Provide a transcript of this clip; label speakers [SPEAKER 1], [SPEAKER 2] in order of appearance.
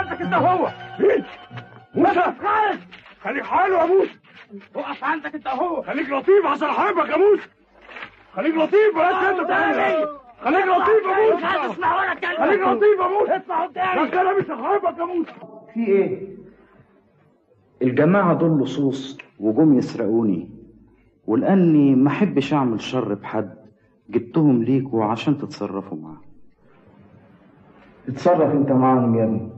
[SPEAKER 1] عندك انت هو
[SPEAKER 2] مين؟ موسى
[SPEAKER 1] خالد
[SPEAKER 2] خليك حاله يا موسى
[SPEAKER 1] وقف عندك انت هو
[SPEAKER 2] خليك لطيف عشان احبك يا موسى خليك لطيف بلاش انت تاني خليك لطيف يا
[SPEAKER 1] مش عايز
[SPEAKER 2] موسى
[SPEAKER 1] اسمع ولا كلمه
[SPEAKER 2] خليك لطيف يا موسى
[SPEAKER 1] اسمع قدامي
[SPEAKER 2] ده كلام مش هحبك يا موسى
[SPEAKER 3] في ايه الجماعة دول لصوص وجم يسرقوني ولأني ما أحبش أعمل شر بحد جبتهم ليكوا عشان تتصرفوا معاهم اتصرف انت معاهم يا ابني